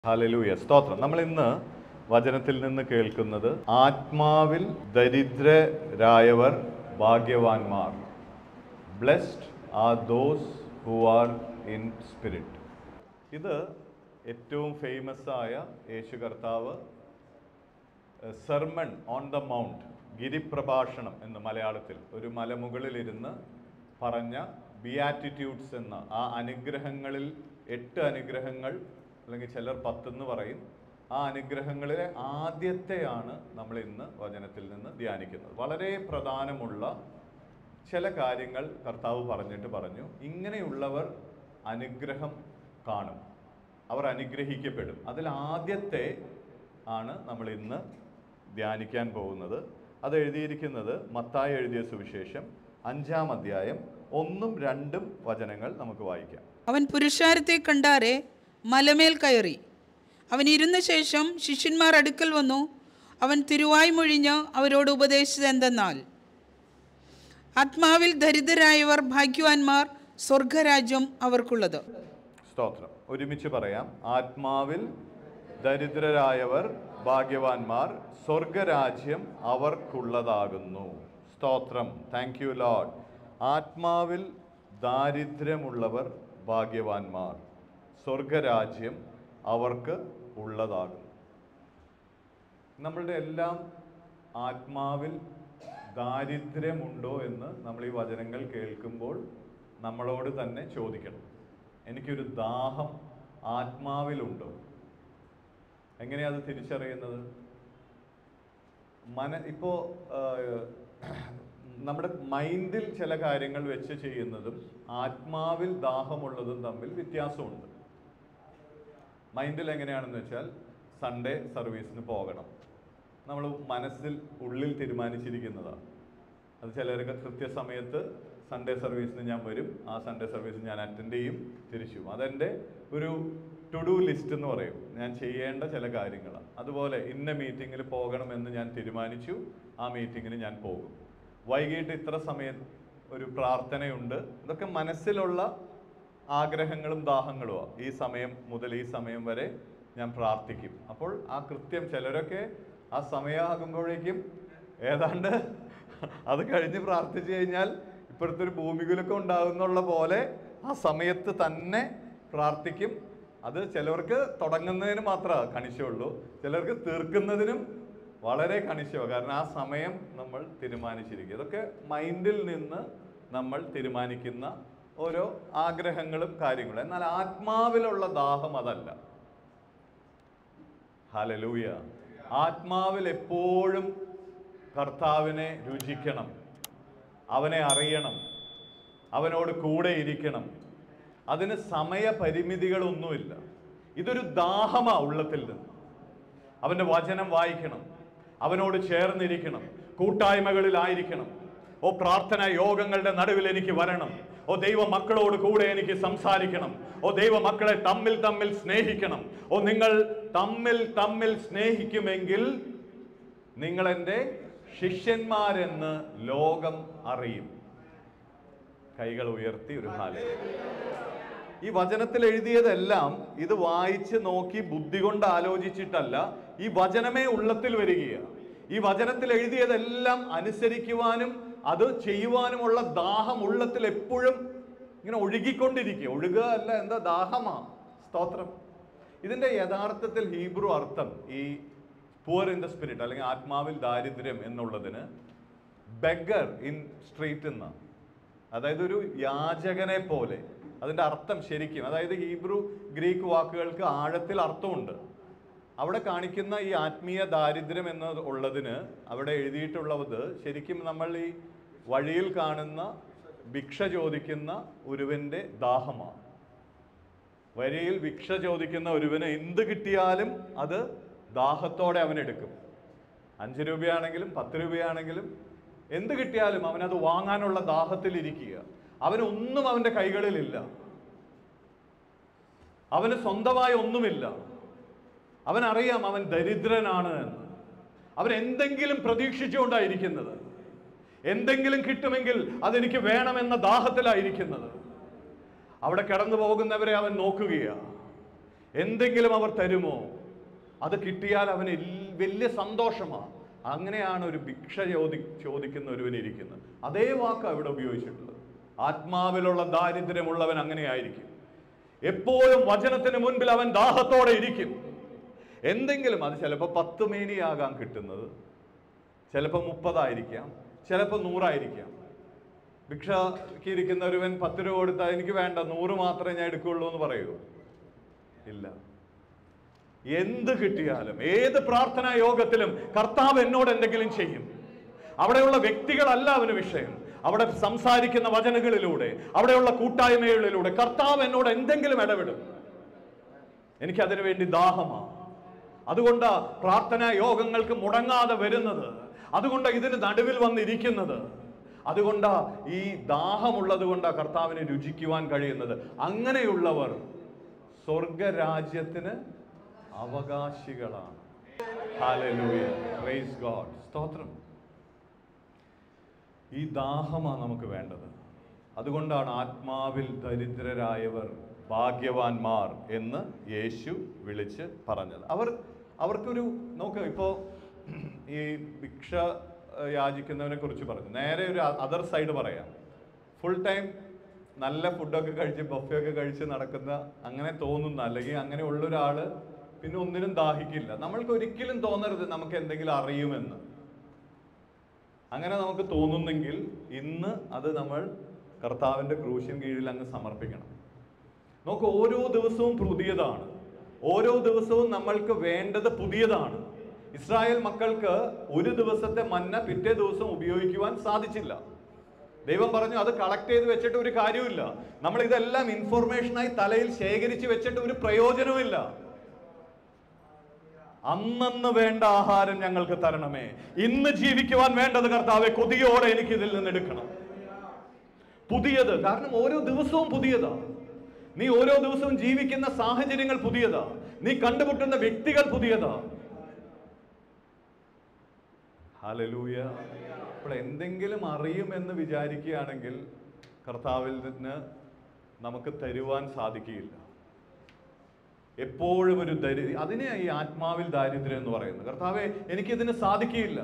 Hallelujah സ്തോത്രം നമ്മൾ ഇന്ന് വചനത്തിൽ നിന്ന് കേൾക്കുന്നത് ആത്മാവിൽ ദരിദ്രരായവർ ഭാഗ്യവാന്മാർ blessed are those who are in spirit ഇത് ഏറ്റവും ഫേമസ് ആയ യേശു കർത്താവ് സെർമൺ ഓൺ ദ മൗണ്ട് ഗിരിപ്രഭാഷണം എന്ന് മലയാളത്തിൽ ഒരു മലമുകളിലിരുന്ന് പറഞ്ഞ ബിയാറ്റിറ്റ്യൂഡ്സ് എന്ന ആ അനുഗ്രഹങ്ങളിൽ എട്ട് അനുഗ്രഹങ്ങൾ അല്ലെങ്കിൽ ചിലർ പത്തെന്ന് പറയും ആ അനുഗ്രഹങ്ങളിലെ ആദ്യത്തെയാണ് നമ്മൾ ഇന്ന് വചനത്തിൽ നിന്ന് ധ്യാനിക്കുന്നത് വളരെ പ്രധാനമുള്ള ചില കാര്യങ്ങൾ കർത്താവ് പറഞ്ഞിട്ട് പറഞ്ഞു ഇങ്ങനെയുള്ളവർ അനുഗ്രഹം കാണും അവർ അനുഗ്രഹിക്കപ്പെടും അതിൽ ആദ്യത്തെ ആണ് നമ്മൾ ഇന്ന് ധ്യാനിക്കാൻ പോകുന്നത് അത് എഴുതിയിരിക്കുന്നത് മത്തായി എഴുതിയ സുവിശേഷം അഞ്ചാം അധ്യായം ഒന്നും രണ്ടും വചനങ്ങൾ നമുക്ക് വായിക്കാം അവൻ പുരുഷാരത്തെ കണ്ടാരെ മലമേൽ കയറി അവൻ ഇരുന്ന ശേഷം ശിഷ്യന്മാർ അടുക്കൽ വന്നു അവൻ തിരുവായ് മൊഴിഞ്ഞ് അവരോട് ഉപദേശിച്ചത് എന്തെന്നാൽ ആത്മാവിൽ ദരിദ്രരായവർ ഭാഗ്യവാന്മാർ സ്വർഗരാജ്യം അവർക്കുള്ളത് സ്തോത്രം ഒരുമിച്ച് പറയാം ആത്മാവിൽ ദരിദ്രരായവർ ഭാഗ്യവാന്മാർ സ്വർഗരാജ്യം അവർക്കുള്ളതാകുന്നു സ്തോത്രം താങ്ക് യു ലോഡ് ആത്മാവിൽ ദാരിദ്ര്യമുള്ളവർ ഭാഗ്യവാന്മാർ സ്വർഗരാജ്യം അവർക്ക് ഉള്ളതാകുന്നു നമ്മളുടെ എല്ലാം ആത്മാവിൽ ദാരിദ്ര്യമുണ്ടോ എന്ന് നമ്മൾ ഈ വചനങ്ങൾ കേൾക്കുമ്പോൾ നമ്മളോട് തന്നെ ചോദിക്കണം എനിക്കൊരു ദാഹം ആത്മാവിലുണ്ടോ എങ്ങനെയാ അത് തിരിച്ചറിയുന്നത് മന ഇപ്പോൾ നമ്മുടെ മൈൻഡിൽ ചില കാര്യങ്ങൾ വെച്ച് ചെയ്യുന്നതും ആത്മാവിൽ ദാഹമുള്ളതും തമ്മിൽ വ്യത്യാസമുണ്ട് മൈൻഡിൽ എങ്ങനെയാണെന്ന് വെച്ചാൽ സൺഡേ സർവീസിന് പോകണം നമ്മൾ മനസ്സിൽ ഉള്ളിൽ തീരുമാനിച്ചിരിക്കുന്നതാണ് അത് ചിലരൊക്കെ കൃത്യസമയത്ത് സൺഡേ സർവീസിന് ഞാൻ വരും ആ സൺഡേ സർവീസ് ഞാൻ അറ്റൻഡ് ചെയ്യും തിരിച്ചു പോകും. അതെൻ്റെ ഒരു ടു ഡു ലിസ്റ്റ് എന്ന് പറയും ഞാൻ ചെയ്യേണ്ട ചില കാര്യങ്ങളാണ് അതുപോലെ ഇന്ന മീറ്റിങ്ങിൽ പോകണമെന്ന് ഞാൻ തീരുമാനിച്ചു ആ മീറ്റിങ്ങിന് ഞാൻ പോകും വൈകിട്ട് ഇത്ര സമയം ഒരു പ്രാർത്ഥനയുണ്ട് ഇതൊക്കെ മനസ്സിലുള്ള ആഗ്രഹങ്ങളും ദാഹങ്ങളുമാണ് ഈ സമയം മുതൽ ഈ സമയം വരെ ഞാൻ പ്രാർത്ഥിക്കും അപ്പോൾ ആ കൃത്യം ചിലരൊക്കെ ആ സമയമാകുമ്പോഴേക്കും ഏതാണ്ട് അത് കഴിഞ്ഞ് പ്രാർത്ഥിച്ചു കഴിഞ്ഞാൽ ഇപ്പോഴത്തെ ഒരു ഭൂമികുലൊക്കെ ഉണ്ടാകുന്നുള്ള പോലെ ആ സമയത്ത് തന്നെ പ്രാർത്ഥിക്കും അത് ചിലവർക്ക് തുടങ്ങുന്നതിന് മാത്രമേ കണിശമുള്ളൂ ചിലർക്ക് തീർക്കുന്നതിനും വളരെ കണിശമാണ് കാരണം ആ സമയം നമ്മൾ തീരുമാനിച്ചിരിക്കുക ഇതൊക്കെ മൈൻഡിൽ നിന്ന് നമ്മൾ തീരുമാനിക്കുന്ന ഓരോ ആഗ്രഹങ്ങളും കാര്യങ്ങളും എന്നാൽ ആത്മാവിലുള്ള ദാഹം അതല്ല ഹലലൂയ ആത്മാവിൽ എപ്പോഴും കർത്താവിനെ രുചിക്കണം അവനെ അറിയണം അവനോട് കൂടെ ഇരിക്കണം അതിന് സമയപരിമിതികളൊന്നുമില്ല ഇതൊരു ദാഹമാ ഉള്ളത്തിൽ നിന്ന് അവൻ്റെ വചനം വായിക്കണം അവനോട് ചേർന്നിരിക്കണം കൂട്ടായ്മകളിലായിരിക്കണം ഓ പ്രാർത്ഥന യോഗങ്ങളുടെ നടുവിൽ എനിക്ക് വരണം ഓ ദൈവ മക്കളോട് കൂടെ എനിക്ക് സംസാരിക്കണം ഓ ദൈവ മക്കളെ തമ്മിൽ തമ്മിൽ സ്നേഹിക്കണം ഓ നിങ്ങൾ തമ്മിൽ തമ്മിൽ സ്നേഹിക്കുമെങ്കിൽ നിങ്ങൾ എൻ്റെ ശിഷ്യന്മാരെന്ന് ലോകം അറിയും കൈകൾ ഉയർത്തി ഒരു ഹാല ഈ വചനത്തിൽ എഴുതിയതെല്ലാം ഇത് വായിച്ച് നോക്കി ബുദ്ധി കൊണ്ട് ആലോചിച്ചിട്ടല്ല ഈ വചനമേ ഉള്ളത്തിൽ വരികയാണ് ഈ വചനത്തിൽ എഴുതിയതെല്ലാം അനുസരിക്കുവാനും അത് ചെയ്യുവാനുമുള്ള ദാഹം ഉള്ളത്തിൽ എപ്പോഴും ഇങ്ങനെ ഒഴുകിക്കൊണ്ടിരിക്കുക ഒഴുകുക അല്ല എന്താ ദാഹമാ സ്തോത്രം ഇതിന്റെ യഥാർത്ഥത്തിൽ ഹീബ്രു അർത്ഥം ഈ പുവർ ഇൻ ദ സ്പിരിറ്റ് അല്ലെങ്കിൽ ആത്മാവിൽ ദാരിദ്ര്യം എന്നുള്ളതിന് ബെഗർ ഇൻ സ്ട്രീറ്റ് എന്ന അതായത് ഒരു യാചകനെ പോലെ അതിന്റെ അർത്ഥം ശരിക്കും അതായത് ഹീബ്രു ഗ്രീക്ക് വാക്കുകൾക്ക് ആഴത്തിൽ അർത്ഥമുണ്ട് അവിടെ കാണിക്കുന്ന ഈ ആത്മീയ ദാരിദ്ര്യം എന്ന് ഉള്ളതിന് അവിടെ എഴുതിയിട്ടുള്ളത് ശരിക്കും നമ്മൾ ഈ വഴിയിൽ കാണുന്ന ഭിക്ഷ ചോദിക്കുന്ന ഒരുവന്റെ ദാഹമാണ് വരിയിൽ ഭിക്ഷ ചോദിക്കുന്ന ഒരുവന് എന്ത് കിട്ടിയാലും അത് ദാഹത്തോടെ അവൻ എടുക്കും അഞ്ച് രൂപയാണെങ്കിലും പത്ത് രൂപയാണെങ്കിലും എന്ത് കിട്ടിയാലും അവനത് വാങ്ങാനുള്ള ദാഹത്തിൽ ഇരിക്കുക അവനൊന്നും അവന്റെ കൈകളിലില്ല അവന് സ്വന്തമായി ഒന്നുമില്ല അവനറിയാം അവൻ ദരിദ്രനാണ് എന്ന് അവൻ എന്തെങ്കിലും പ്രതീക്ഷിച്ചുകൊണ്ടായിരിക്കുന്നത് എന്തെങ്കിലും കിട്ടുമെങ്കിൽ അതെനിക്ക് വേണമെന്ന ദാഹത്തിലായിരിക്കുന്നത് അവിടെ കടന്നു പോകുന്നവരെ അവൻ നോക്കുകയാണ് എന്തെങ്കിലും അവർ തരുമോ അത് കിട്ടിയാൽ അവന് എൽ- വലിയ സന്തോഷമാണ് അങ്ങനെയാണ് ഒരു ഭിക്ഷ ചോദി ചോദിക്കുന്ന ഒരുവൻ ഇരിക്കുന്നത് അതേ വാക്ക് അവിടെ ഉപയോഗിച്ചിട്ടുള്ളത് ആത്മാവിലുള്ള ദാരിദ്ര്യമുള്ളവൻ അങ്ങനെയായിരിക്കും എപ്പോഴും വചനത്തിന് മുൻപിൽ അവൻ ദാഹത്തോടെ ഇരിക്കും എന്തെങ്കിലും അത് ചിലപ്പോൾ പത്ത് മേനിയാകാൻ കിട്ടുന്നത് ചിലപ്പോൾ മുപ്പതായിരിക്കാം ചിലപ്പോൾ നൂറായിരിക്കാം ഭിക്ഷയ്ക്ക് ഇരിക്കുന്ന ഒരുവൻ പത്ത് രൂപ കൊടുത്താൽ എനിക്ക് വേണ്ട നൂറ് മാത്രമേ ഞാൻ എടുക്കുള്ളൂ എന്ന് പറയൂ ഇല്ല എന്ത് കിട്ടിയാലും ഏത് പ്രാർത്ഥനാ യോഗത്തിലും കർത്താവ് എന്നോട് എന്തെങ്കിലും ചെയ്യും അവിടെയുള്ള വ്യക്തികളല്ല അവന് വിഷയം അവിടെ സംസാരിക്കുന്ന വചനങ്ങളിലൂടെ അവിടെയുള്ള കൂട്ടായ്മകളിലൂടെ കർത്താവ് എന്നോട് എന്തെങ്കിലും ഇടപെടും എനിക്കതിനു വേണ്ടി ദാഹമാണ് അതുകൊണ്ട് പ്രാർത്ഥനാ യോഗങ്ങൾക്ക് മുടങ്ങാതെ വരുന്നത് അതുകൊണ്ട് ഇതിന് നടുവിൽ വന്നിരിക്കുന്നത് അതുകൊണ്ടാ ഈ ദാഹമുള്ളത് കൊണ്ടാ കർത്താവിനെ രുചിക്കുവാൻ കഴിയുന്നത് അങ്ങനെയുള്ളവർ സ്വർഗരാജ്യത്തിന് അവകാശികളാണ് Hallelujah. Praise God. സ്തോത്രം ഈ ദാഹമാണ് നമുക്ക് വേണ്ടത് അതുകൊണ്ടാണ് ആത്മാവിൽ ദരിദ്രരായവർ ഭാഗ്യവാന്മാർ എന്ന് യേശു വിളിച്ച് പറഞ്ഞത് അവർ അവർക്കൊരു നോക്ക് ഇപ്പോ ഈ ഭിക്ഷ ഏഹ്, യാചിക്കുന്നവനെ കുറിച്ച് പറഞ്ഞു നേരെ ഒരു അതർ സൈഡ് പറയാം ഫുൾ ടൈം നല്ല ഫുഡൊക്കെ കഴിച്ച് ബഫേ ഒക്കെ കഴിച്ച് നടക്കുന്ന അങ്ങനെ തോന്നുന്ന അല്ലെങ്കിൽ അങ്ങനെ ഉള്ള ഒരാള് പിന്നെ ഒന്നിനും ദാഹിക്കില്ല നമ്മൾക്ക് ഒരിക്കലും തോന്നരുത് നമുക്ക് എന്തെങ്കിലും അറിയുമെന്ന് അങ്ങനെ നമുക്ക് തോന്നുന്നെങ്കിൽ ഇന്ന് അത് നമ്മൾ കർത്താവിന്റെ ക്രൂശിൻ കീഴിൽ അങ്ങ് സമർപ്പിക്കണം നോക്ക് ഓരോ ദിവസവും പുതിയതാണ് ഓരോ ദിവസവും നമ്മൾക്ക് വേണ്ടത് പുതിയതാണ് ഇസ്രായേൽ മക്കൾക്ക് ഒരു ദിവസത്തെ മന്ന പിറ്റേ ദിവസം ഉപയോഗിക്കുവാൻ സാധിച്ചില്ല ദൈവം പറഞ്ഞു അത് കളക്ട് ചെയ്ത് വെച്ചിട്ട് ഒരു കാര്യമില്ല നമ്മൾ ഇതെല്ലാം ഇൻഫോർമേഷനായി തലയിൽ ശേഖരിച്ച് വെച്ചിട്ട് ഒരു പ്രയോജനവുമില്ല അന്നന്ന് വേണ്ട ആഹാരം ഞങ്ങൾക്ക് തരണമേ ഇന്ന് ജീവിക്കുവാൻ വേണ്ടത് കർത്താവെ കൊതിയോടെ എനിക്ക് ഇതിൽ നിന്ന് എടുക്കണം പുതിയത് കാരണം ഓരോ ദിവസവും പുതിയതാ നീ ഓരോ ദിവസവും ജീവിക്കുന്ന സാഹചര്യങ്ങൾ പുതിയതാ നീ കണ്ടുമുട്ടുന്ന വ്യക്തികൾ പുതിയതാ ഹലലൂയ അപ്പോൾ എന്തെങ്കിലും അറിയുമെന്ന് വിചാരിക്കുകയാണെങ്കിൽ കർത്താവിൽ നിന്ന് നമുക്ക് തരുവാൻ സാധിക്കുകയില്ല എപ്പോഴും ഒരു ദരി അതിനെ ഈ ആത്മാവിൽ ദാരിദ്ര്യം എന്ന് പറയുന്നത് കർത്താവെ എനിക്കിതിന് സാധിക്കുകയില്ല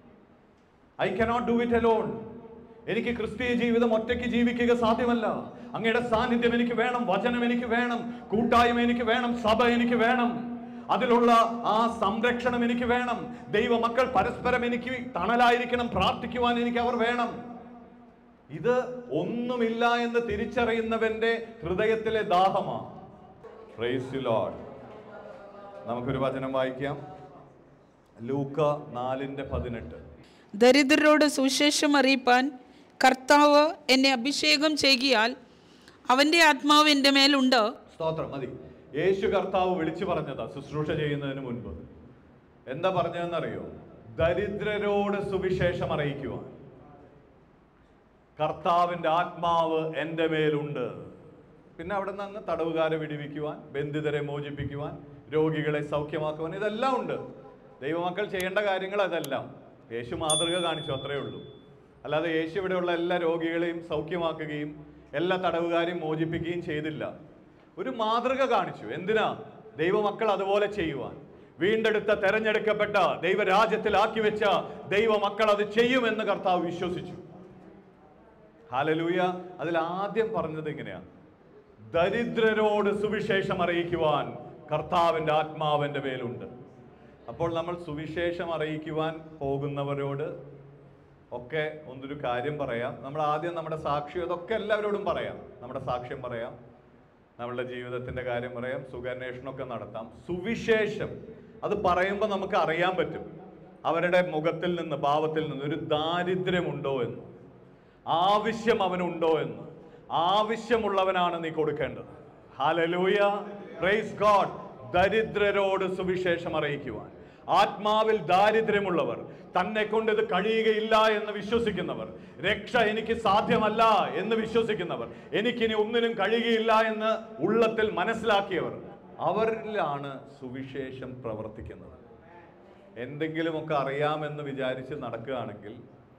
I cannot do it alone എനിക്ക് ക്രിസ്തീയ ജീവിതം ഒറ്റയ്ക്ക് ജീവിക്കുക സാധ്യമല്ല അങ്ങയുടെ സാന്നിധ്യം എനിക്ക് വേണം വചനം എനിക്ക് വേണം കൂട്ടായ്മ എനിക്ക് വേണം സഭ എനിക്ക് വേണം അതിലുള്ള ആ സംരക്ഷണം എനിക്ക് വേണം ദൈവമക്കൾ പരസ്പരം എനിക്ക് തണലായിരിക്കണം പ്രാർത്ഥിക്കുവാൻ എനിക്ക് അവർ വേണം ഇത് ഒന്നുമില്ല എന്ന് തിരിച്ചറിയുന്നവന്റെ ഹൃദയത്തിലെ ദാഹമാണ് Praise you, Lord. നമുക്കൊരു വചനം വായിക്കാം ലൂക്ക നാലിന്റെ പതിനെട്ട് ദരിദ്രരോട് സുവിശേഷം അറിയിപ്പാൻ കർത്താവ് എന്നെ അഭിഷേകം ചെയ്യുകയാൽ അവൻ്റെ ആത്മാവ് എൻ്റെ മേലുണ്ട് സ്തോത്രം മതി യേശു കർത്താവ് വിളിച്ചു പറഞ്ഞതാ ശുശ്രൂഷ ചെയ്യുന്നതിന് മുൻപ് എന്താ പറഞ്ഞതെന്നറിയോ ദരിദ്രരോട് സുവിശേഷം അറിയിക്കുവാൻ കർത്താവിന്റെ ആത്മാവ് എൻ്റെ മേലുണ്ട് പിന്നെ അവിടെ നിന്ന് അങ്ങ് തടവുകാരെ വിടുവിക്കുവാൻ ബന്ധിതരെ മോചിപ്പിക്കുവാൻ രോഗികളെ സൗഖ്യമാക്കുവാൻ ഇതെല്ലാം ഉണ്ട് ദൈവമക്കൾ ചെയ്യേണ്ട കാര്യങ്ങൾ അതെല്ലാം യേശു മാതൃക കാണിച്ചു അത്രയേ ഉള്ളൂ അല്ലാതെ യേശു ഇവിടെയുള്ള എല്ലാ രോഗികളെയും സൗഖ്യമാക്കുകയും എല്ലാ തടവുകാരെയും മോചിപ്പിക്കുകയും ചെയ്തില്ല ഒരു മാതൃക കാണിച്ചു എന്തിനാ ദൈവമക്കൾ അതുപോലെ ചെയ്യുവാൻ വീണ്ടെടുത്ത തെരഞ്ഞെടുക്കപ്പെട്ട ദൈവരാജ്യത്തിലാക്കി വെച്ച ദൈവമക്കൾ അത് ചെയ്യുമെന്ന് കർത്താവ് വിശ്വസിച്ചു ഹാലലൂയ അതിൽ ആദ്യം പറഞ്ഞത് ഇങ്ങനെയാണ് ദരിദ്രരോട് സുവിശേഷം അറിയിക്കുവാൻ കർത്താവിന്റെ ആത്മാവിന്റെ മേലുണ്ട് അപ്പോൾ നമ്മൾ സുവിശേഷം അറിയിക്കുവാൻ പോകുന്നവരോട് ഒക്കെ ഒന്നൊരു കാര്യം പറയാം നമ്മൾ ആദ്യം നമ്മുടെ സാക്ഷ്യം അതൊക്കെ എല്ലാവരോടും പറയാം നമ്മുടെ സാക്ഷ്യം പറയാം നമ്മളുടെ ജീവിതത്തിന്റെ കാര്യം പറയാം സുഖാന്വേഷണമൊക്കെ നടത്താം സുവിശേഷം അത് പറയുമ്പോൾ നമുക്ക് അറിയാൻ പറ്റും അവരുടെ മുഖത്തിൽ നിന്ന് ഭാവത്തിൽ നിന്ന് ഒരു ദാരിദ്ര്യമുണ്ടോ എന്ന് ആവശ്യം അവനുണ്ടോ എന്ന് ആവശ്യമുള്ളവനാണ് നീ കൊടുക്കേണ്ടത് ഹാലലൂയ പ്രൈസ് ഗോഡ് ദരിദ്രരോട് സുവിശേഷം അറിയിക്കുവാൻ ആത്മാവിൽ ദാരിദ്ര്യമുള്ളവർ തന്നെ കൊണ്ട് ഇത് കഴിയുകയില്ല എന്ന് വിശ്വസിക്കുന്നവർ രക്ഷ എനിക്ക് സാധ്യമല്ല എന്ന് വിശ്വസിക്കുന്നവർ എനിക്കിനി ഒന്നിനും കഴിയുകയില്ല എന്ന് ഉള്ളത്തിൽ മനസ്സിലാക്കിയവർ അവരിലാണ് സുവിശേഷം പ്രവർത്തിക്കുന്നത് എന്തെങ്കിലുമൊക്കെ അറിയാമെന്ന് വിചാരിച്ച് നടക്കുകയാണെങ്കിൽ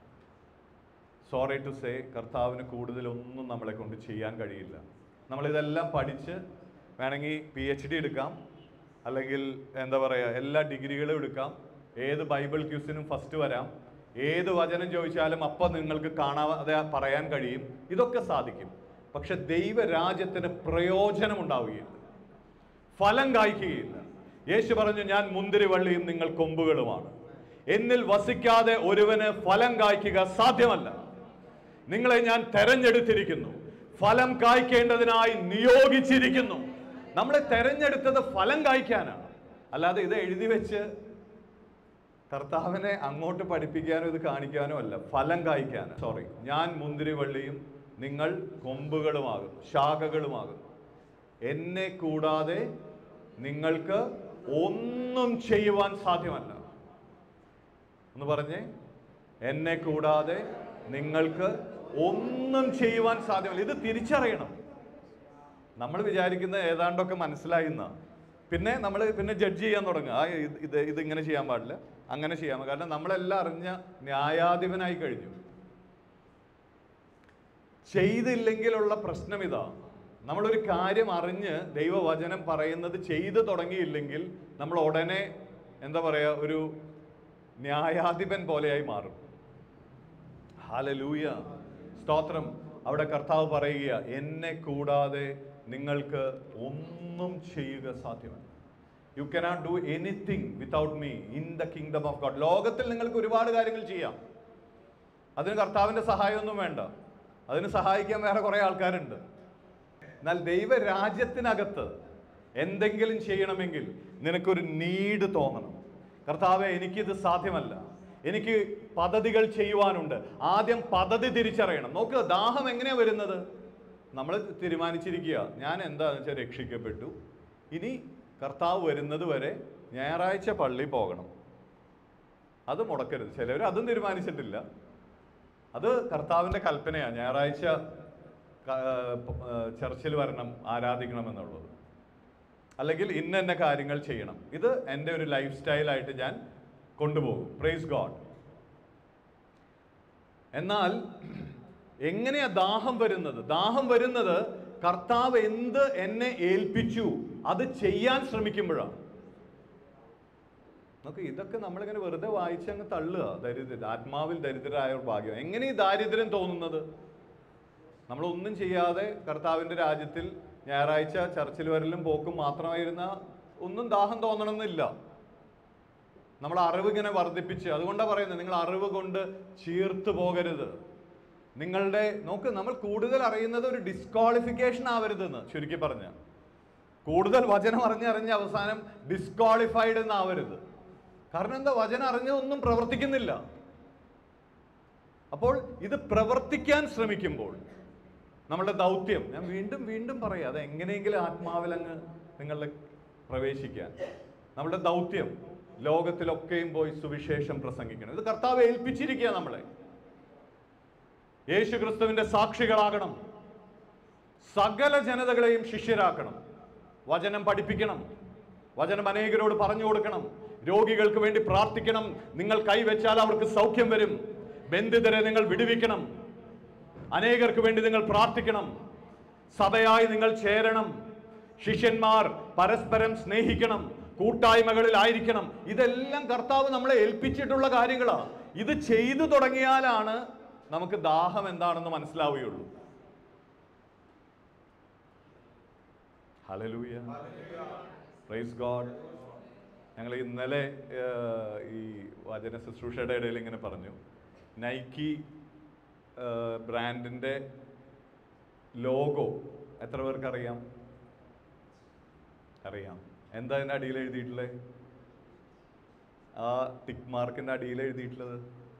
സോറി ടു സേ കർത്താവിന് കൂടുതലൊന്നും നമ്മളെ കൊണ്ട് ചെയ്യാൻ കഴിയില്ല നമ്മളിതെല്ലാം പഠിച്ച് വേണമെങ്കിൽ പി എച്ച് ഡി എടുക്കാം അല്ലെങ്കിൽ എന്താ പറയുക എല്ലാ ഡിഗ്രികളും എടുക്കാം ഏത് ബൈബിൾ ക്യൂസിനും ഫസ്റ്റ് വരാം ഏത് വചനം ചോദിച്ചാലും അപ്പം നിങ്ങൾക്ക് കാണാതെ പറയാൻ കഴിയും ഇതൊക്കെ സാധിക്കും പക്ഷെ ദൈവരാജ്യത്തിന് പ്രയോജനം ഉണ്ടാവുകയില്ല ഫലം കായ്ക്കുകയില്ല യേശു പറഞ്ഞു ഞാൻ മുന്തിരിവള്ളിയും നിങ്ങൾ കൊമ്പുകളുമാണ് എന്നിൽ വസിക്കാതെ ഒരുവന് ഫലം കായ്ക്കുക സാധ്യമല്ല നിങ്ങളെ ഞാൻ തെരഞ്ഞെടുത്തിരിക്കുന്നു ഫലം കായ്ക്കേണ്ടതിനായി നിയോഗിച്ചിരിക്കുന്നു നമ്മളെ തെരഞ്ഞെടുത്തത് ഫലം കായ്ക്കാനാണ് അല്ലാതെ ഇത് എഴുതി വെച്ച് കർത്താവിനെ അങ്ങോട്ട് പഠിപ്പിക്കാനോ ഇത് കാണിക്കാനോ അല്ല ഫലം കായ്ക്കാനും സോറി ഞാൻ മുന്തിരിവള്ളിയും നിങ്ങൾ കൊമ്പുകളുമാകുന്നു ശാഖകളുമാകുന്നു എന്നെ കൂടാതെ നിങ്ങൾക്ക് ഒന്നും ചെയ്യുവാൻ സാധ്യമല്ല ഒന്ന് പറഞ്ഞേ എന്നെ കൂടാതെ നിങ്ങൾക്ക് ഒന്നും ചെയ്യുവാൻ സാധ്യമല്ല ഇത് തിരിച്ചറിയണം നമ്മൾ വിചാരിക്കുന്ന ഏതാണ്ടൊക്കെ മനസ്സിലായിന്ന പിന്നെ നമ്മൾ പിന്നെ ജഡ്ജ് ചെയ്യാൻ തുടങ്ങുക ആ ഇത് ഇത് ഇത് ഇങ്ങനെ ചെയ്യാൻ പാടില്ല അങ്ങനെ ചെയ്യാൻ പാടില്ല. കാരണം നമ്മളെല്ലാം അറിഞ്ഞ ന്യായാധിപനായി കഴിഞ്ഞു ചെയ്തില്ലെങ്കിലുള്ള പ്രശ്നം ഇതാ നമ്മളൊരു കാര്യം അറിഞ്ഞ് ദൈവവചനം പറയുന്നത് ചെയ്തു തുടങ്ങിയില്ലെങ്കിൽ നമ്മൾ ഉടനെ എന്താ പറയുക ഒരു ന്യായാധിപൻ പോലെയായി മാറും ഹാലലൂയ സ്തോത്രം അവിടെ കർത്താവ് പറയുക എന്നെ കൂടാതെ നിങ്ങൾക്ക് ഒന്നും ചെയ്യുക സാധ്യമല്ല you cannot do anything without me in the kingdom of God ലോകത്തിൽ നിങ്ങൾക്ക് ഒരുപാട് കാര്യങ്ങൾ ചെയ്യാം അതിന് കർത്താവിന്റെ സഹായമൊന്നും വേണ്ട അതിന് സഹായിക്കാൻ വേറെ കുറെ ആൾക്കാരുണ്ട് എന്നാൽ ദൈവരാജ്യത്തിനകത്ത് എന്തെങ്കിലും ചെയ്യണമെങ്കിൽ നിനക്കൊരു നീഡ് തോന്നണം കർത്താവെ എനിക്കിത് സാധ്യമല്ല എനിക്ക് പദ്ധതികൾ ചെയ്യുവാനുണ്ട് ആദ്യം പദ്ധതി തിരിച്ചറിയണം നോക്കുക ദാഹം എങ്ങനെയാ വരുന്നത് നമ്മൾ തീരുമാനിച്ചിരിക്കുക ഞാൻ എന്താന്ന് വെച്ചാൽ രക്ഷിക്കപ്പെട്ടു ഇനി കർത്താവ് വരുന്നത് വരെ ഞായറാഴ്ച പള്ളി പോകണം അത് മുടക്കരുത് ചിലവർ അതും തീരുമാനിച്ചിട്ടില്ല അത് കർത്താവിന്റെ കൽപ്പനയാണ് ഞായറാഴ്ച ക- ആ, ചർച്ചിൽ വരണം ആരാധിക്കണം എന്നുള്ളത് അല്ലെങ്കിൽ ഇന്ന ഇന്ന കാര്യങ്ങൾ ചെയ്യണം ഇത് എൻ്റെ ഒരു ലൈഫ് സ്റ്റൈലായിട്ട് ഞാൻ കൊണ്ടുപോകും പ്രൈസ് ഗോഡ് എന്നാൽ എങ്ങനെയാ ദാഹം വരുന്നത് ദാഹം വരുന്നത് കർത്താവ് എന്ത് എന്നെ ഏൽപ്പിച്ചു അത് ചെയ്യാൻ ശ്രമിക്കുമ്പോഴാണ് നോക്ക് ഇതൊക്കെ നമ്മളിങ്ങനെ വെറുതെ വായിച്ചങ്ങ് തള്ളുക ദരിദ്ര ആത്മാവിൽ ദരിദ്രരായ ഒരു ഭാഗ്യം എങ്ങനെ ഈ ദാരിദ്ര്യം തോന്നുന്നത് നമ്മളൊന്നും ചെയ്യാതെ കർത്താവിന്റെ രാജ്യത്തിൽ ഞായറാഴ്ച ചർച്ചിൽ വരലും പോക്കും മാത്രമായിരുന്ന ഒന്നും ദാഹം തോന്നണമെന്നില്ല നമ്മൾ അറിവ് ഇങ്ങനെ വർദ്ധിപ്പിച്ച് അതുകൊണ്ടാണ് പറയുന്നത് നിങ്ങൾ അറിവ് കൊണ്ട് ചീർത്തു പോകരുത് നിങ്ങളുടെ നോക്ക് നമ്മൾ കൂടുതൽ അറിയുന്നത് ഒരു ഡിസ്ക്വാളിഫിക്കേഷൻ ആവരുതെന്ന് ചുരുക്കി പറഞ്ഞ കൂടുതൽ വചനം അറിഞ്ഞറിഞ്ഞ് അവസാനം ഡിസ്ക്വാളിഫൈഡ് എന്നാവരുത് കാരണം എന്താ വചനം അറിഞ്ഞൊന്നും പ്രവർത്തിക്കുന്നില്ല അപ്പോൾ ഇത് പ്രവർത്തിക്കാൻ ശ്രമിക്കുമ്പോൾ നമ്മുടെ ദൗത്യം ഞാൻ വീണ്ടും വീണ്ടും പറയാം അത് എങ്ങനെയെങ്കിലും ആത്മാവിൽ അങ്ങ് നിങ്ങളുടെ പ്രവേശിക്കാൻ നമ്മുടെ ദൗത്യം ലോകത്തിലൊക്കെയും പോയി സുവിശേഷം പ്രസംഗിക്കണം ഇത് കർത്താവ് ഏൽപ്പിച്ചിരിക്കുക നമ്മളെ യേശു ക്രിസ്തുവിന്റെ സാക്ഷികളാകണം സകല ജനതകളെയും ശിഷ്യരാക്കണം വചനം പഠിപ്പിക്കണം വചനം അനേകരോട് പറഞ്ഞു കൊടുക്കണം രോഗികൾക്ക് വേണ്ടി പ്രാർത്ഥിക്കണം നിങ്ങൾ കൈവച്ചാൽ അവർക്ക് സൗഖ്യം വരും ബന്ധിതരെ നിങ്ങൾ വിടുവിക്കണം അനേകർക്ക് വേണ്ടി നിങ്ങൾ പ്രാർത്ഥിക്കണം സഭയായി നിങ്ങൾ ചേരണം ശിഷ്യന്മാർ പരസ്പരം സ്നേഹിക്കണം കൂട്ടായ്മകളിലായിരിക്കണം ഇതെല്ലാം കർത്താവ് നമ്മളെ ഏൽപ്പിച്ചിട്ടുള്ള കാര്യങ്ങളാണ് ഇത് ചെയ്തു തുടങ്ങിയാലാണ് നമുക്ക് ദാഹം എന്താണെന്ന് മനസ്സിലാവുകയുള്ളൂ ഹലലൂയ പ്രൈസ് ഗോഡ് ഞങ്ങൾ ഇന്നലെ ഏഹ്, ഈ വചന ശുശ്രൂഷയുടെ ഇടയിൽ ഇങ്ങനെ പറഞ്ഞു നൈക്കി ബ്രാൻഡിന്റെ ലോഗോ എത്ര പേർക്ക് അറിയാം അറിയാം എന്താ അതിന്റെ അടിയിൽ എഴുതിയിട്ടുള്ളത് ആ ടിക്ക് മാർക്കിന്റെ അടിയിൽ എഴുതിയിട്ടുള്ളത്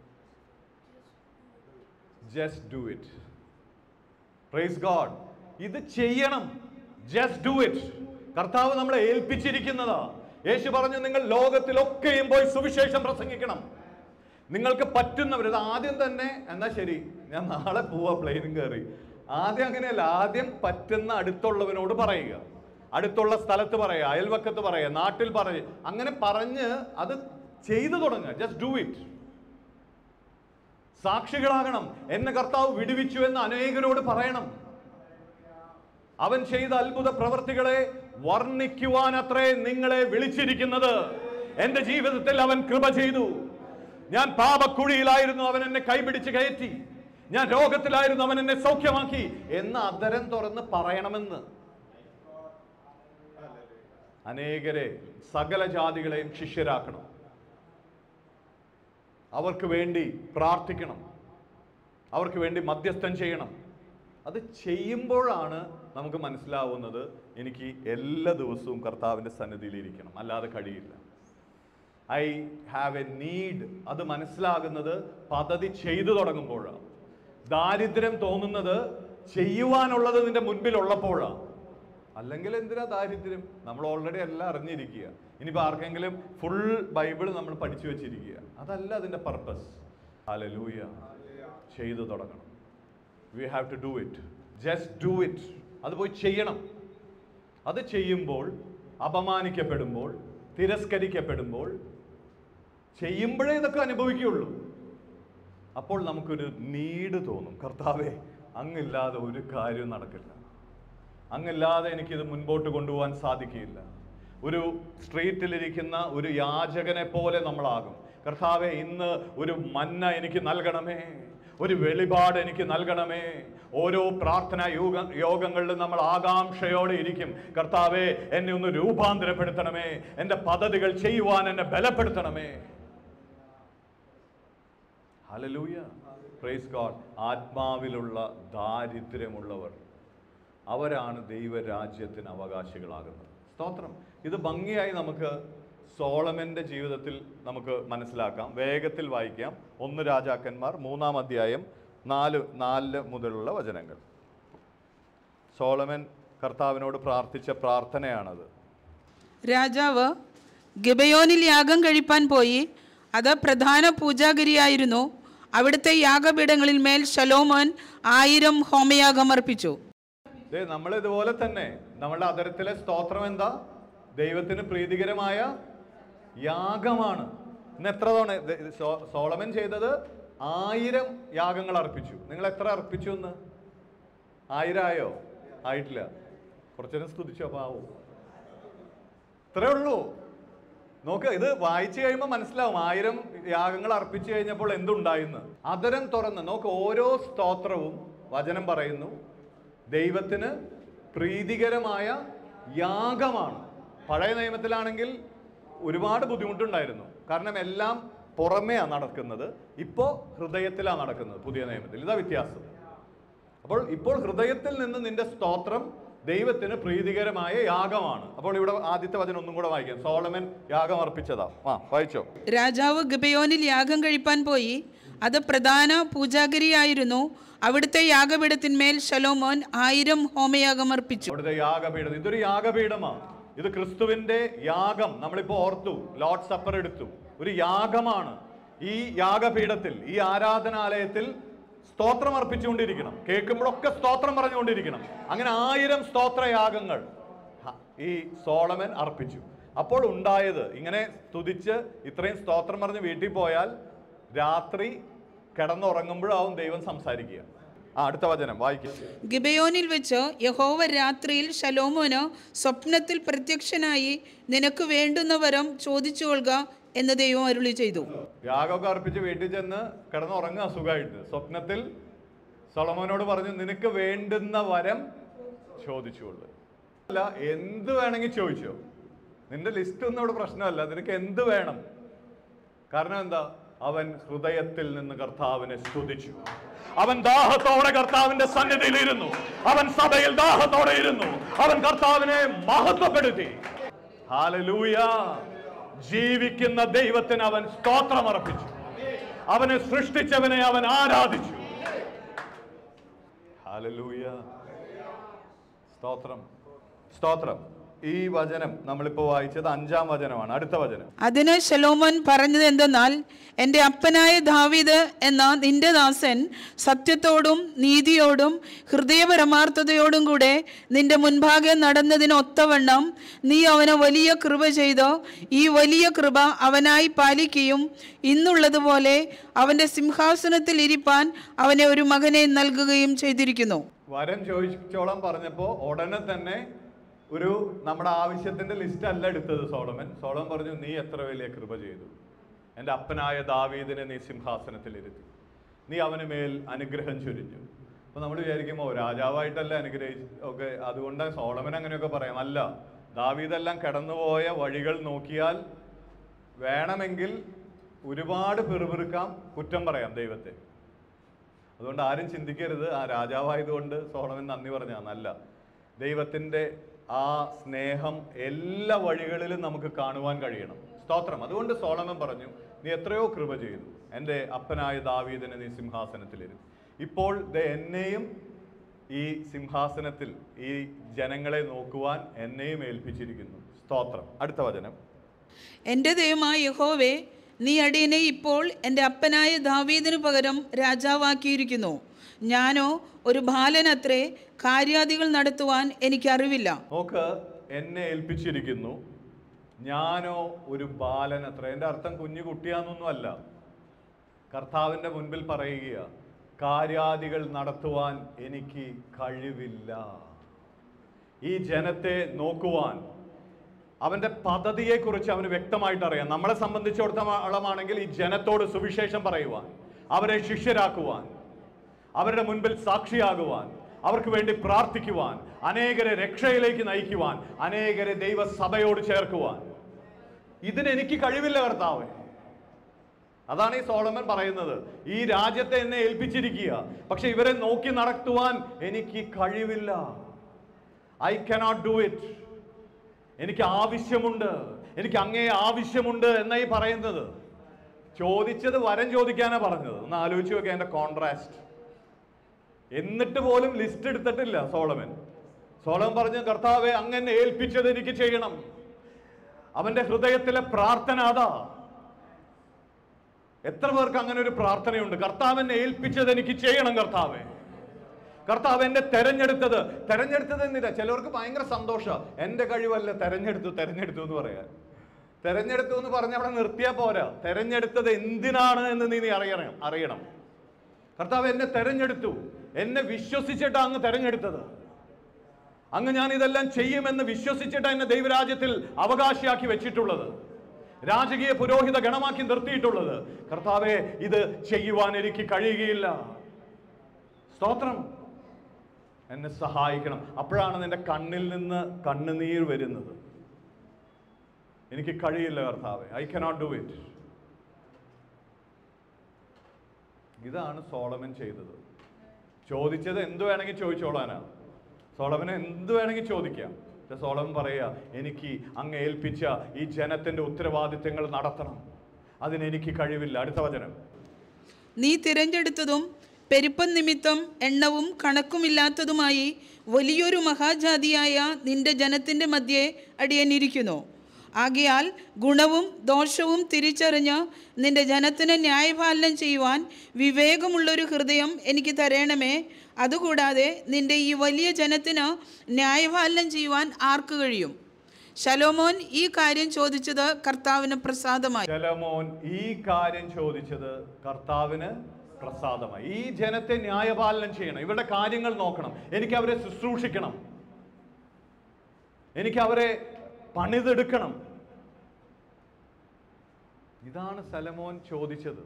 just do it praise God ഇത് ചെയ്യണം ജസ്റ്റ് ഡു ഇറ്റ് കർത്താവ് നമ്മളെ ഏൽപ്പിച്ചിരിക്കുന്നതാ യേശു പറഞ്ഞു നിങ്ങൾ ലോകത്തിലൊക്കെയും പോയി സുവിശേഷം പ്രസംഗിക്കണം നിങ്ങൾക്ക് പറ്റുന്നവർ ഇത് ആദ്യം തന്നെ എന്നാ ശരി ഞാൻ നാളെ പോവാ പ്ലെയിനും കയറി ആദ്യം അങ്ങനെയല്ല ആദ്യം പറ്റുന്ന അടുത്തുള്ളവനോട് പറയുക അടുത്തുള്ള സ്ഥലത്ത് പറയുക അയൽവക്കത്ത് പറയുക നാട്ടിൽ പറയുക അങ്ങനെ പറഞ്ഞ് അത് ചെയ്തു തുടങ്ങുക ജസ്റ്റ് ഡു ഇറ്റ് സാക്ഷികളാകണം എന്നെ കർത്താവ് വിടുവിച്ചു എന്ന് അനേകരോട് പറയണം അവൻ ചെയ്ത അത്ഭുത പ്രവർത്തികളെ വർണ്ണിക്കുവാൻ അത്രേ നിങ്ങളെ വിളിച്ചിരിക്കുന്നത് എന്റെ ജീവിതത്തിൽ അവൻ കൃപ ചെയ്തു ഞാൻ പാപക്കുഴിയിലായിരുന്നു അവൻ എന്നെ കൈപിടിച്ച് കയറ്റി ഞാൻ രോഗത്തിലായിരുന്നു അവൻ എന്നെ സൗഖ്യമാക്കി എന്ന് അതരം തുറന്ന് പറയണമെന്ന് അനേകരെ സകല ജാതികളെയും ശിഷ്യരാക്കണം അവർക്ക് വേണ്ടി പ്രാർത്ഥിക്കണം അവർക്ക് വേണ്ടി മധ്യസ്ഥം ചെയ്യണം അത് ചെയ്യുമ്പോഴാണ് നമുക്ക് മനസ്സിലാവുന്നത് എനിക്ക് എല്ലാ ദിവസവും കർത്താവിൻ്റെ സന്നിധിയിൽ ഇരിക്കണം അല്ലാതെ കഴിയില്ല ഐ ഹാവ് എ നീഡ് അത് മനസ്സിലാകുന്നത് പദ്ധതി ചെയ്തു തുടങ്ങുമ്പോഴാണ് ദാരിദ്ര്യം തോന്നുന്നത് ചെയ്യുവാനുള്ളത് നിന്റെ മുൻപിലുള്ളപ്പോഴാണ് അല്ലെങ്കിൽ എന്തിനാ ദാരിദ്ര്യം നമ്മൾ ഓൾറെഡി എല്ലാം അറിഞ്ഞിരിക്കുക ഇനിയിപ്പോൾ ആർക്കെങ്കിലും ഫുൾ ബൈബിൾ നമ്മൾ പഠിച്ചു വെച്ചിരിക്കുക അതല്ല അതിൻ്റെ പർപ്പസ് ഹല്ലേലൂയ ചെയ്തു തുടങ്ങണം we have to do it just do it അത് പോയി ചെയ്യണം അത് ചെയ്യുമ്പോൾ അപമാനിക്കപ്പെടുമ്പോൾ തിരസ്കരിക്കപ്പെടുമ്പോൾ ചെയ്യുമ്പോഴേ ഇതൊക്കെ അനുഭവിക്കുകയുള്ളൂ അപ്പോൾ നമുക്കൊരു നീട് തോന്നും കർത്താവെ അങ്ങില്ലാതെ ഒരു കാര്യവും നടക്കില്ല അങ്ങില്ലാതെ എനിക്കിത് മുൻപോട്ട് കൊണ്ടുപോകാൻ സാധിക്കില്ല ഒരു സ്ട്രീറ്റിലിരിക്കുന്ന ഒരു യാചകനെ പോലെ നമ്മളാകും കർത്താവെ ഇന്ന് ഒരു മന്ന എനിക്ക് നൽകണമേ ഒരു വെളിപാട് എനിക്ക് നൽകണമേ ഓരോ പ്രാർത്ഥനാ യോഗ യോഗങ്ങളിലും നമ്മൾ ആകാംക്ഷയോടെ ഇരിക്കും കർത്താവെ എന്നെ ഒന്ന് രൂപാന്തരപ്പെടുത്തണമേ എൻ്റെ പദ്ധതികൾ ചെയ്യുവാൻ എന്നെ ബലപ്പെടുത്തണമേ ഹലലൂയ പ്രൈസ് ഗോഡ് ആത്മാവിലുള്ള ദാരിദ്ര്യമുള്ളവർ അവരാണ് ദൈവരാജ്യത്തിന് അവകാശികളാകുന്നത് സ്തോത്രം ഇത് ഭംഗിയായി നമുക്ക് സോളമന്റെ ജീവിതത്തിൽ നമുക്ക് മനസ്സിലാക്കാം വേഗത്തിൽ വായിക്കാം ഒന്ന് രാജാക്കന്മാർ മൂന്നാം അധ്യായം നാല് നാല് മുതലുള്ള വചനങ്ങൾ സോളമൻ കർത്താവിനോട് പ്രാർത്ഥിച്ച പ്രാർത്ഥനയാണത് രാജാവ് ഗിബയോനിൽ യാഗം കഴിപ്പാൻ പോയി അത് പ്രധാന പൂജാഗിരിയായിരുന്നു അവിടുത്തെ യാഗപീഠങ്ങളിൽ മേൽ ശലോമോൻ ആയിരം ഹോമയാഗം അർപ്പിച്ചു ദേ നമ്മൾ ഇതുപോലെ തന്നെ നമ്മളുടെ അതരത്തിലെ സ്തോത്രം എന്താ ദൈവത്തിന് പ്രീതികരമായ യാഗമാണ് ഇന്ന് എത്ര തവണ ദേ- ഇത് സോ- സോളമൻ ചെയ്തത് ആയിരം യാഗങ്ങൾ അർപ്പിച്ചു നിങ്ങൾ എത്ര അർപ്പിച്ചു എന്ന് ആയിരം ആയോ ആയിട്ടില്ല കുറച്ചേരം സ്തുതിച്ചോ പാവോ ഇത്രേ ഉള്ളൂ നോക്ക് ഇത് വായിച്ചു കഴിയുമ്പോൾ മനസ്സിലാവും ആയിരം യാഗങ്ങൾ അർപ്പിച്ചു കഴിഞ്ഞപ്പോൾ എന്തുണ്ടായിന്ന് അതരം തുറന്ന് നോക്ക് ഓരോ സ്തോത്രവും വചനം പറയുന്നു ദൈവത്തിന് പ്രീതികരമായ യാഗമാണ് പഴയ നിയമത്തിലാണെങ്കിൽ ഒരുപാട് ബുദ്ധിമുട്ടുണ്ടായിരുന്നു കാരണം എല്ലാം പുറമെയാണ് നടക്കുന്നത് ഇപ്പോൾ ഹൃദയത്തിലാണ് നടക്കുന്നത് പുതിയ നിയമത്തിൽ ഇതാ വ്യത്യാസം അപ്പോൾ ഇപ്പോൾ ഹൃദയത്തിൽ നിന്ന് നിന്റെ സ്തോത്രം ദൈവത്തിന് പ്രീതികരമായ യാഗമാണ് അപ്പോൾ ഇവിടെ ആദ്യത്തെ വചനം ഒന്നും കൂടെ വായിക്കാം സോളമൻ യാഗം അർപ്പിച്ചതാ ആ വായിച്ചോ രാജാവ് ഗിബയോനിൽ യാഗം കഴിപ്പാൻ പോയി അത് പ്രധാന പൂജാഗിരിയായിരുന്നു അവിടുത്തെ യാഗപീഠത്തിന്മേൽ ശലോമോൻ ആയിരം ഹോമയാഗം അർപ്പിച്ചു അവിടുത്തെ യാഗപീഠം ഇതൊരു യാഗപീഠമാണ് ഇത് ക്രിസ്തുവിന്റെ യാഗം നമ്മളിപ്പോ ഓർത്തു ലോർഡ് സപ്പർ എടുത്തു ഒരു യാഗമാണ് ഈ യാഗപീഠത്തിൽ ഈ ആരാധനാലയത്തിൽ സ്തോത്രം അർപ്പിച്ചുകൊണ്ടിരിക്കണം കേൾക്കുമ്പോഴൊക്കെ സ്തോത്രം പറഞ്ഞുകൊണ്ടിരിക്കണം അങ്ങനെ ആയിരം സ്തോത്രയാഗങ്ങൾ ഹ, ഈ സോളമൻ അർപ്പിച്ചു അപ്പോൾ ഉണ്ടായത് ഇങ്ങനെ സ്തുതിച്ച് ഇത്രയും സ്തോത്രം പറഞ്ഞ് വീട്ടിൽ പോയാൽ രാത്രി കിടന്നുറങ്ങുമ്പോഴാവും ദൈവം സംസാരിക്കുക ആ അടുത്ത വചനം വായിക്കും ഗിബയോനിൽ വെച്ച് യഹോവ രാത്രിയിൽ ശലോമോന് സ്വപ്നത്തിൽ പ്രത്യക്ഷനായി നിനക്ക് വേണ്ടുന്ന വരം ചോദിച്ചു കൊള്ളുക എന്ന് ദൈവം അരുളി ചെയ്തു യാഗമൊക്കെ അർപ്പിച്ച് വീട്ടിൽ ചെന്ന് കിടന്നുറങ്ങുക സുഖമായിട്ട് സ്വപ്നത്തിൽ സൊളമോനോട് പറഞ്ഞു നിനക്ക് വേണ്ടുന്ന വരം ചോദിച്ചുകൊള്ളു അല്ല എന്ത് വേണമെങ്കിൽ ചോദിച്ചോ നിന്റെ ലിസ്റ്റ് ഒന്നും ഇവിടെ പ്രശ്നമല്ല നിനക്ക് എന്ത് വേണം കാരണം എന്താ അവൻ ഹൃദയത്തിൽ നിന്ന് കർത്താവിനെ സ്തുതിച്ചു അവൻ ദാഹത്തോടെ കർത്താവിന്റെ സന്നിധിയിൽ ഇരുന്നു അവൻ സഭയിൽ ദാഹത്തോടെ ഇരുന്നു അവൻ കർത്താവിനെ മഹത്വപ്പെടുത്തി ഹാലലൂയ ജീവിക്കുന്ന ദൈവത്തിന് അവൻ സ്തോത്രം അർപ്പിച്ചു അവനെ സൃഷ്ടിച്ചവനെ അവൻ ആരാധിച്ചു ഹാലലൂയ സ്തോത്രം സ്തോത്രം ഈ വചനം നമ്മളിപ്പോ വായിച്ചത് അഞ്ചാം വചനമാണ് അടുത്ത വചനം അതിന് ശലോമോൻ പറഞ്ഞത് എന്തെന്നാൽ എൻ്റെ അപ്പനായ ദാവീദ് എന്ന നിന്റെ ദാസൻ സത്യത്തോടും നീതിയോടും ഹൃദയപരമാർത്ഥതയോടും കൂടെ നിന്റെ മുൻപാകെ നടന്നതിന് ഒത്തവണ്ണം നീ അവന് വലിയ കൃപ ചെയ്തോ ഈ വലിയ കൃപ അവനായി പാലിക്കുകയും ഇന്നുള്ളതുപോലെ അവൻ്റെ സിംഹാസനത്തിൽ ഇരിപ്പാൻ അവനെ ഒരു മകനെ നൽകുകയും ചെയ്തിരിക്കുന്നു വരം ചോദിച്ചോളം പറഞ്ഞപ്പോ ഉടനെ തന്നെ ഒരു നമ്മുടെ ആവശ്യത്തിന്റെ ലിസ്റ്റ് അല്ല എടുത്തത് സോളമൻ സോളമൻ പറഞ്ഞു നീ എത്ര വലിയ കൃപ ചെയ്തു എൻ്റെ അപ്പനായ ദാവീദിനെ നീ സിംഹാസനത്തിലിരുത്തി നീ അവന് മേൽ അനുഗ്രഹം ചൊരിഞ്ഞു അപ്പൊ നമ്മൾ വിചാരിക്കുമോ രാജാവായിട്ടല്ല അനുഗ്രഹിച്ചു ഒക്കെ അതുകൊണ്ട് സോളമൻ അങ്ങനെയൊക്കെ പറയാം അല്ല ദാവീദെല്ലാം കടന്നുപോയ വഴികൾ നോക്കിയാൽ വേണമെങ്കിൽ ഒരുപാട് പിറുപിറുക്കാം കുറ്റം പറയാം ദൈവത്തെ അതുകൊണ്ട് ആരും ചിന്തിക്കരുത് ആ രാജാവായതുകൊണ്ട് സോളമൻ നന്ദി പറഞ്ഞാന്നല്ല ദൈവത്തിൻ്റെ ആ സ്നേഹം എല്ലാ വഴികളിലും നമുക്ക് കാണുവാൻ കഴിയണം സ്തോത്രം അതുകൊണ്ട് സോളമൻ പറഞ്ഞു നീ എത്രയോ കൃപ ചെയ്തു എൻ്റെ അപ്പനായ ദാവീദിനെ നീ സിംഹാസനത്തിലിരുന്നു ഇപ്പോൾ ദേ എന്നെയും ഈ സിംഹാസനത്തിൽ ഈ ജനങ്ങളെ നോക്കുവാൻ എന്നെയും ഏൽപ്പിച്ചിരിക്കുന്നു സ്തോത്രം അടുത്ത വചനം എൻ്റെ ദൈവമായ യഹോവേ നീ അടിയനെ ഇപ്പോൾ എൻ്റെ അപ്പനായ ദാവീദിനു പകരം രാജാവാക്കിയിരിക്കുന്നു ഞാനോ ഒരു ബാലനത്രേ കാര്യാദികൾ നടത്തുവാൻ എനിക്കറിവില്ല നോക്ക് എന്നെ ഏൽപ്പിച്ചിരിക്കുന്നു ഞാനോ ഒരു ബാലൻ അത്ര എൻ്റെ അർത്ഥം കുഞ്ഞു കുട്ടിയാന്നൊന്നും അല്ല കർത്താവിൻ്റെ മുൻപിൽ പറയുക കാര്യാദികൾ നടത്തുവാൻ എനിക്ക് കഴിവില്ല ഈ ജനത്തെ നോക്കുവാൻ അവന്റെ പദ്ധതിയെക്കുറിച്ച് അവന് വ്യക്തമായിട്ട് അറിയാം നമ്മളെ സംബന്ധിച്ചിടത്തോളമാണെങ്കിൽ ഈ ജനത്തോട് സുവിശേഷം പറയുവാൻ അവരെ ശിഷ്യരാക്കുവാൻ അവരുടെ മുൻപിൽ സാക്ഷിയാകുവാൻ അവർക്ക് വേണ്ടി പ്രാർത്ഥിക്കുവാൻ അനേകരെ രക്ഷയിലേക്ക് നയിക്കുവാൻ അനേകരെ ദൈവസഭയോട് ചേർക്കുവാൻ ഇതിന് എനിക്ക് കഴിവില്ല കർത്താവേ അതാണ് ഈ സോളമൻ പറയുന്നത് ഈ രാജ്യത്തെ എന്നെ ഏൽപ്പിച്ചിരിക്കുക പക്ഷെ ഇവരെ നോക്കി നടത്തുവാൻ എനിക്ക് കഴിവില്ല ഐ കനോട്ട് ഡു ഇറ്റ് എനിക്ക് ആവശ്യമുണ്ട് എനിക്ക് അങ്ങേ ആവശ്യമുണ്ട് എന്നായി പറയുന്നത് ചോദിച്ചത് വരം ചോദിക്കാനാ പറഞ്ഞത് ഒന്ന് ആലോചിച്ച് നോക്കിയാൽ എന്റെ കോൺട്രാസ്റ്റ് എന്നിട്ട് പോലും ലിസ്റ്റ് എടുത്തിട്ടില്ല സോളമൻ സോളമൻ പറഞ്ഞു കർത്താവെ അങ്ങനെ ഏൽപ്പിച്ചത് എനിക്ക് ചെയ്യണം അവന്റെ ഹൃദയത്തിലെ പ്രാർത്ഥന അതാ എത്ര പേർക്ക് അങ്ങനെ ഒരു പ്രാർത്ഥനയുണ്ട് കർത്താവ് എന്നെ ഏൽപ്പിച്ചത് എനിക്ക് ചെയ്യണം കർത്താവെ കർത്താവ് എന്നെ തെരഞ്ഞെടുത്തത് തെരഞ്ഞെടുത്തത് എന്നില്ല ചിലവർക്ക് ഭയങ്കര സന്തോഷം എന്റെ കഴിവല്ല തെരഞ്ഞെടുത്തു തെരഞ്ഞെടുത്തു എന്ന് പറയാൻ തെരഞ്ഞെടുത്തു എന്ന് പറഞ്ഞ അവിടെ നിർത്തിയാ പോരാ തെരഞ്ഞെടുത്തത് എന്തിനാണ് എന്ന് നീ നീ അറിയണം അറിയണം കർത്താവ് എന്നെ തെരഞ്ഞെടുത്തു എന്നെ വിശ്വസിച്ചിട്ടാണ് അങ്ങ് തെരഞ്ഞെടുത്തത് അങ്ങ് ഞാൻ ഇതെല്ലാം ചെയ്യുമെന്ന് വിശ്വസിച്ചിട്ടാണ് എന്നെ ദൈവരാജ്യത്തിൽ അവകാശിയാക്കി വെച്ചിട്ടുള്ളത് രാജകീയ പുരോഹിത ഗണമാക്കി നിർത്തിയിട്ടുള്ളത് കർത്താവെ ഇത് ചെയ്യുവാൻ എനിക്ക് കഴിയുകയില്ല സ്തോത്രം എന്നെ സഹായിക്കണം അപ്പോഴാണ് നിന്റെ കണ്ണിൽ നിന്ന് കണ്ണുനീർ വരുന്നത് എനിക്ക് കഴിയില്ല കർത്താവെ ഐ കനോട്ട് ഡു ഇറ്റ് ഇതാണ് സോളമൻ ചെയ്തത് ചോദിച്ചത് എന്ത് വേണമെങ്കിൽ ചോദിച്ചോളാനാ സോളമന് എന്ത് വേണമെങ്കിൽ ചോദിക്കാം പക്ഷെ സോളമൻ പറയുക എനിക്ക് അങ്ങ് ഏൽപ്പിച്ച ഈ ജനത്തിന്റെ ഉത്തരവാദിത്തങ്ങൾ നടത്തണം അതിനെനിക്ക് കഴിവില്ല അടുത്ത വചനം നീ തിരഞ്ഞെടുത്തതും പെരുപ്പം നിമിത്തം എണ്ണവും കണക്കുമില്ലാത്തതുമായി വലിയൊരു മഹാജാതിയായ നിന്റെ ജനത്തിൻ്റെ മധ്യേ അടിയനിരിക്കുന്നു ആകയാൽ ഗുണവും ദോഷവും തിരിച്ചറിഞ്ഞ് നിന്റെ ജനത്തിന് ന്യായപാലനം ചെയ്യുവാൻ വിവേകമുള്ളൊരു ഹൃദയം എനിക്ക് തരണമേ അതുകൂടാതെ നിന്റെ ഈ വലിയ ജനത്തിന് ന്യായപാലനം ചെയ്യുവാൻ ആർക്ക് കഴിയും ശലോമോൻ ഈ കാര്യം ചോദിച്ചത് കർത്താവിന് പ്രസാദമായി ശലോമോൻ ഈ കാര്യം ചോദിച്ചത് കർത്താവിന് പ്രസാദമായി ഈ ജനത്തെ ന്യായപാലനം ചെയ്യണം ഇവരുടെ കാര്യങ്ങൾ നോക്കണം എനിക്ക് അവരെ ശുശ്രൂഷിക്കണം എനിക്ക് അവരെ പണിതെടുക്കണം ഇതാണ് സലമോൻ ചോദിച്ചത്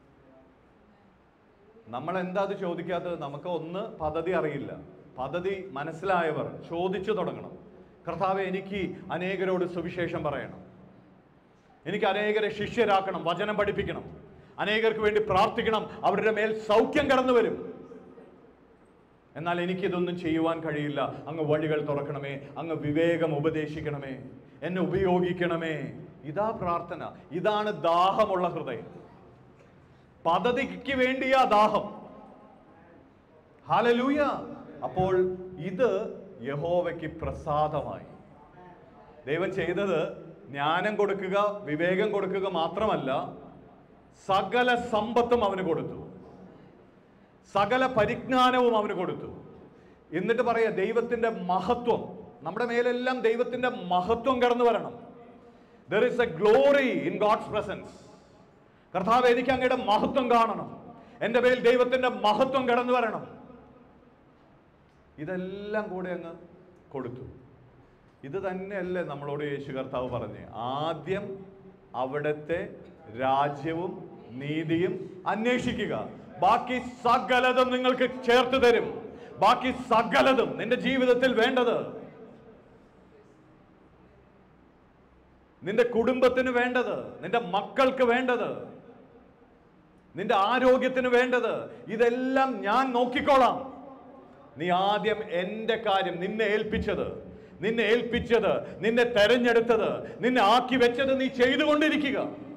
നമ്മൾ എന്താ അത് ചോദിക്കാത്തത് നമുക്ക് ഒന്ന് പദ്ധതി അറിയില്ല പദ്ധതി മനസ്സിലായവർ ചോദിച്ചു തുടങ്ങണം കർത്താവെ എനിക്ക് അനേകരോട് സുവിശേഷം പറയണം എനിക്ക് അനേകരെ ശിഷ്യരാക്കണം വചനം പഠിപ്പിക്കണം അനേകർക്ക് വേണ്ടി പ്രാർത്ഥിക്കണം അവരുടെ മേൽ സൗഖ്യം കടന്നു വരും എന്നാൽ എനിക്കിതൊന്നും ചെയ്യുവാൻ കഴിയില്ല അങ്ങ് വഴികൾ തുറക്കണമേ അങ്ങ് വിവേകം ഉപദേശിക്കണമേ എന്നെ ഉപയോഗിക്കണമേ ഇതാ പ്രാർത്ഥന ഇതാണ് ദാഹമുള്ള ഹൃദയം പദ്ധതിക്ക് വേണ്ടിയാ ദാഹം ഹാലലൂയ അപ്പോൾ ഇത് യഹോവയ്ക്ക് പ്രസാദമായി ദൈവം ചെയ്തത് ജ്ഞാനം കൊടുക്കുക വിവേകം കൊടുക്കുക മാത്രമല്ല സകല സമ്പത്തും അവന് കൊടുത്തു സകല പരിജ്ഞാനവും അവന് കൊടുത്തു എന്നിട്ട് പറയാ ദൈവത്തിന്റെ മഹത്വം നമ്മുടെ മേലെല്ലാം ദൈവത്തിന്റെ മഹത്വം കടന്നു വരണം there is a glory in God's presence കർത്താവ് എനിക്ക് അങ്ങയുടെ മഹത്വം കാണണം എൻ്റെ മേൽ ദൈവത്തിന്റെ മഹത്വം കടന്നു വരണം ഇതെല്ലാം കൂടെ അങ്ങ് കൊടുത്തു ഇത് തന്നെയല്ലേ നമ്മളോട് യേശു കർത്താവ് പറഞ്ഞ് ആദ്യം അവിടുത്തെ രാജ്യവും നീതിയും അന്വേഷിക്കുക ബാക്കി സകലതും നിങ്ങൾക്ക് ചേർത്ത് തരും ബാക്കി സകലതും നിന്റെ ജീവിതത്തിൽ വേണ്ടത് നിന്റെ കുടുംബത്തിന് വേണ്ടത് നിന്റെ മക്കൾക്ക് വേണ്ടത് നിന്റെ ആരോഗ്യത്തിന് വേണ്ടത് ഇതെല്ലാം ഞാൻ നോക്കിക്കോളാം നീ ആദ്യം എൻ്റെ കാര്യം നിന്നെ ഏൽപ്പിച്ചത് നിന്നെ ഏൽപ്പിച്ചത് നിന്നെ തെരഞ്ഞെടുത്തത് നിന്നെ ആക്കി വെച്ചത് നീ ചെയ്തുകൊണ്ടിരിക്കുക